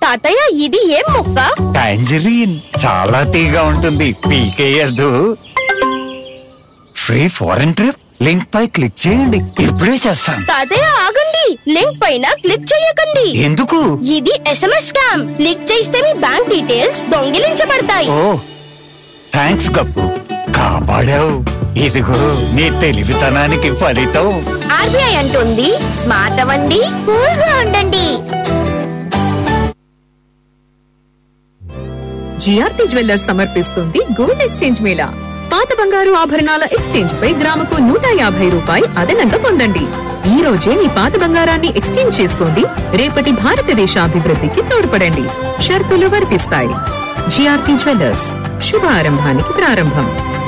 తాతయ్య ఇది ఏం మొక్క టాంజరీన్ చాలా తీగా ఉంటుంది పీకేయద్దు ఫ్రీ ఫారెన్ ట్రిప్ లింక్ పై క్లిక్ చేయండి ఇప్పుడే చేస్తాను తాతయ్య ఆగండి లింక్ పైన క్లిక్ చేయకండి ఎందుకు ఇది ఎస్ఎంఎస్ స్కామ్ క్లిక్ చేస్తే మీ బ్యాంక్ డీటెయిల్స్ దొంగిలించబడతాయి ఓ థ్యాంక్స్ గప్పు కాపాడావు ఇదిగో నీ తెలివితనానికి ఫలితం ఆర్బీఐ అంటుంది స్మార్ట్ అవ్వండి కూల్ గా ఉండండి జిఆర్పి జ్యువెల్లర్స్ సమర్పిస్తుంది గోల్డ్ ఎక్స్చేంజ్ మేళా పాత బంగారు ఆభరణాల ఎక్స్చేంజ్ పై గ్రాముకు నూట యాభై రూపాయి అదనంగా పొందండి ఈ రోజే మీ పాత బంగారాన్ని ఎక్స్చేంజ్ చేసుకోండి రేపటి భారతదేశ అభివృద్ధికి తోడ్పడండి షరతులు వర్తిస్తాయి జిఆర్పి జ్యువెల్లర్స్ శుభ ఆరంభానికి ప్రారంభం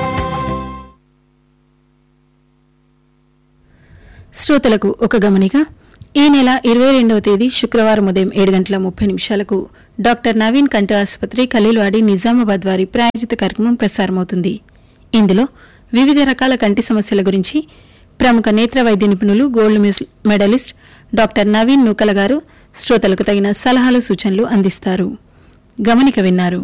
శ్రోతలకు ఒక గమనిక ఈ నెల ఇరవై రెండవ తేదీ శుక్రవారం ఉదయం ఏడు గంటల ముప్పై నిమిషాలకు డాక్టర్ నవీన్ కంట ఆసుపత్రి ఖలీల్వాడి నిజామాబాద్ వారి ప్రాయోజిత కార్యక్రమం ప్రసారమవుతుంది ఇందులో వివిధ రకాల కంటి సమస్యల గురించి ప్రముఖ నేత్ర వైద్య నిపుణులు గోల్డ్ మెస్- మెడలిస్ట్ డాక్టర్ నవీన్ నూకల గారు శ్రోతలకు తగిన సలహాలు సూచనలు అందిస్తారు గమనిక విన్నారు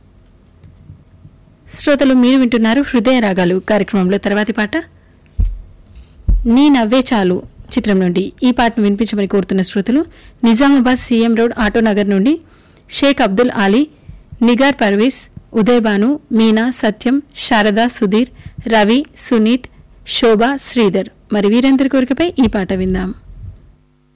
శ్రోతలు మీరు వింటున్నారు హృదయ రాగాలు కార్యక్రమంలో తర్వాతి పాట నీ నవ్వే చాలు చిత్రం నుండి ఈ పాటను వినిపించమని కోరుతున్న శ్రోతలు నిజామాబాద్ సీఎం రోడ్ ఆటోనగర్ నుండి షేక్ అబ్దుల్ ఆలీ నిగార్ పర్వీస్ ఉదయ్ భాను మీనా సత్యం శారద సుధీర్ రవి సునీత్ శోభ శ్రీధర్ మరి వీరందరి కోరికపై ఈ పాట విందాం